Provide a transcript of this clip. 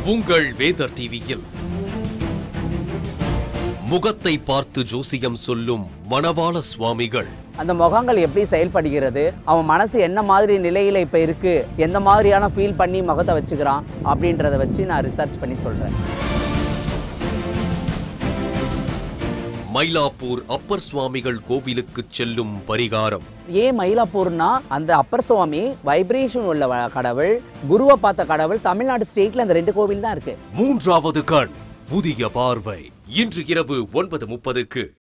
உங்கள் வேதர் டிவியில் முகத்தை பார்த்து ஜோசியம் சொல்லும் மணவாள சுவாமிகள் அந்த முகங்கள் எப்படி செயல்படுகிறது அவன் மனசு என்ன மாதிரி நிலையில இப்ப இருக்கு எந்த மாதிரியான ஃபீல் பண்ணி முகத்தை வச்சுக்கிறான் அப்படின்றத வச்சு நான் ரிசர்ச் பண்ணி சொல்றேன் மயிலாப்பூர் அப்பர் சுவாமிகள் கோவிலுக்கு செல்லும் பரிகாரம் ஏன் மயிலாப்பூர்னா அந்த அப்பர் சுவாமி வைப்ரேஷன் உள்ள வ- கடவுள் குருவை பார்த்த கடவுள் தமிழ்நாடு ஸ்டேட்ல அந்த ரெண்டு கோவில் தான் இருக்கு மூன்றாவது கண் புதிய பார்வை இன்று இரவு ஒன்பது முப்பதுக்கு